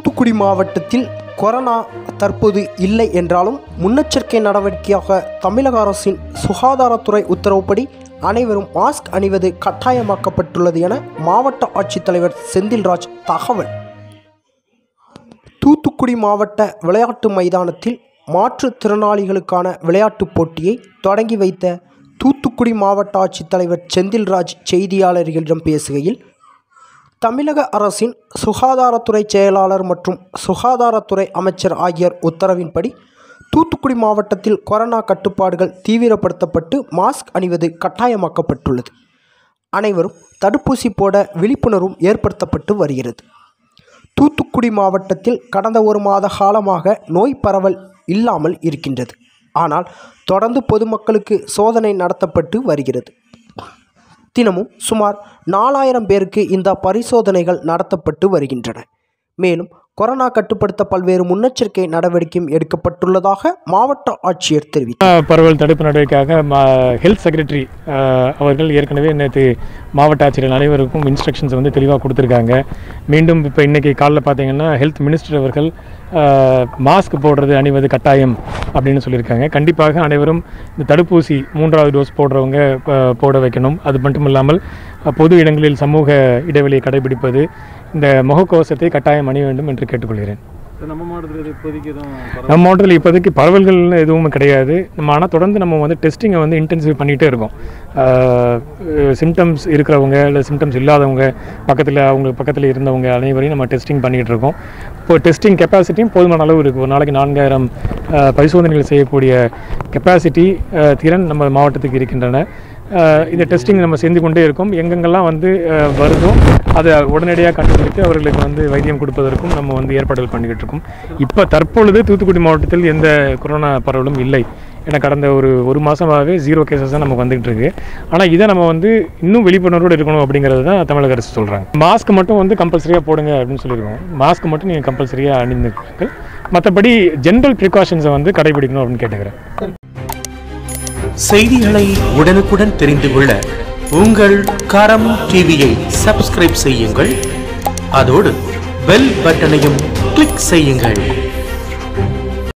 தூத்துக்குடி மாவட்டத்தில் கொரோனா தற்போது இல்லை என்றாலும் முன்னெச்சரிக்கை நடவடிக்கையாக தமிழக அரசின் சுகாதாரத்துறை உத்தரவுப்படி அனைவரும் மாஸ்க் அணிவது கட்டாயமாக்கப்பட்டுள்ளது என மாவட்ட ஆட்சித்தலைவர் செந்தில்ராஜ் தகவல் தூத்துக்குடி மாவட்ட விளையாட்டு மைதானத்தில் மாற்றுத்திறனாளிகளுக்கான விளையாட்டுப் போட்டியை தொடங்கி வைத்த தூத்துக்குடி மாவட்ட ஆட்சித்தலைவர் செந்தில்ராஜ் செய்தியாளர்களிடம் பேசுகையில் தமிழக அரசின் சுகாதாரத்துறை செயலாளர் மற்றும் சுகாதாரத்துறை அமைச்சர் ஆகியோர் உத்தரவின்படி தூத்துக்குடி மாவட்டத்தில் கொரோனா கட்டுப்பாடுகள் தீவிரப்படுத்தப்பட்டு மாஸ்க் அணிவது கட்டாயமாக்கப்பட்டுள்ளது அனைவரும் தடுப்பூசி போட விழிப்புணர்வும் ஏற்படுத்தப்பட்டு வருகிறது தூத்துக்குடி மாவட்டத்தில் கடந்த ஒரு மாத காலமாக நோய் பரவல் இல்லாமல் இருக்கின்றது ஆனால் தொடர்ந்து பொதுமக்களுக்கு சோதனை நடத்தப்பட்டு வருகிறது தினமும் சுமார் நாலாயிரம் பேருக்கு இந்த பரிசோதனைகள் நடத்தப்பட்டு வருகின்றன மேலும் கொரோனா கட்டுப்படுத்த பல்வேறு முன்னெச்சரிக்கை நடவடிக்கையும் எடுக்கப்பட்டுள்ளதாக மாவட்ட ஆட்சியர் தெரிவித்தார் கொரோனா பரவல் தடுப்பு நடவடிக்கையாக ஹெல்த் செக்ரட்டரி அவர்கள் ஏற்கனவே நேற்று மாவட்ட ஆட்சியர் அனைவருக்கும் இன்ஸ்ட்ரக்ஷன்ஸ் வந்து தெளிவாக கொடுத்துருக்காங்க மீண்டும் இப்போ இன்றைக்கி காலைல பார்த்தீங்கன்னா ஹெல்த் மினிஸ்டர் அவர்கள் மாஸ்க் போடுறது அணிவது கட்டாயம் அப்படின்னு சொல்லியிருக்காங்க கண்டிப்பாக அனைவரும் இந்த தடுப்பூசி மூன்றாவது டோஸ் போடுறவங்க அஹ், போட வைக்கணும் அது மட்டும் இல்லாமல் அஹ், பொது இடங்களில் சமூக இடைவெளியை கடைபிடிப்பது இந்த முகக்கவசத்தை கட்டாயம் அணிய வேண்டும் என்று கேட்டுக்கொள்கிறேன் சார் நம்ம மாவட்டத்தில் இப்போதைக்கு எதுவும் பரவ- நம்ம மாவட்டத்தில் இப்போதைக்கு பரவல்கள் எதுவும் கிடையாது நம்ம ஆனால் தொடர்ந்து நம்ம வந்து டெஸ்டிங்கை வந்து இன்டென்சிவ் பண்ணிகிட்டே இருக்கோம் சிம்டம்ஸ் இருக்கிறவங்க இல்லை சிம்டம்ஸ் இல்லாதவங்க பக்கத்தில் அவங்க பக்கத்தில் இருந்தவங்க அனைவரையும் நம்ம டெஸ்டிங் பண்ணிகிட்டு இருக்கோம் இப்போ டெஸ்டிங் கெப்பாசிட்டியும் போதுமான அளவு இருக்குது ஒரு நாளைக்கு நான்காயிரம் அஹ், பரிசோதனைகள் செய்யக்கூடிய கெப்பாசிட்டி திறன் நம்ம மாவட்டத்துக்கு இருக்கின்றன அஹ், இந்த டெஸ்டிங் நம்ம செஞ்சு கொண்டே இருக்கோம் எங்கெங்கெல்லாம் வந்து அஹ், வருதோ அதை உடனடியாக கண்டுபிடித்து அவர்களுக்கு வந்து வைத்தியம் கொடுப்பதற்கும் நம்ம வந்து ஏற்பாடுகள் பண்ணிக்கிட்டு இருக்கோம் இப்போ தற்பொழுது தூத்துக்குடி மாவட்டத்தில் எந்த கொரோனா பரவலும் இல்லை ஏன்னா கடந்த ஒரு ஒரு மாதமாகவே ஜீரோ கேசஸ் தான் நமக்கு வந்துகிட்டு இருக்கு ஆனால் இதை நம்ம வந்து இன்னும் விழிப்புணர்வோடு இருக்கணும் அப்படிங்கிறது தான் தமிழக அரசு சொல்கிறாங்க மாஸ்க் மட்டும் வந்து கம்பல்சரியாக போடுங்க அப்படின்னு சொல்லியிருக்கோம் மாஸ்க் மட்டும் நீங்கள் கம்பல்சரியாக அணிந்துக்கள் மற்றபடி ஜென்ரல் ப்ரிகாஷன்ஸை வந்து கடைபிடிக்கணும் அப்படின்னு கேட்டுக்கிறேன் செய்திகளை உடனுக்குடன் தெரிந்து கொள்ள உங்கள் கரம் டிவியை சப்ஸ்கிரைப் செய்யுங்கள் அதோடு பெல் பட்டனையும் கிளிக் செய்யுங்கள்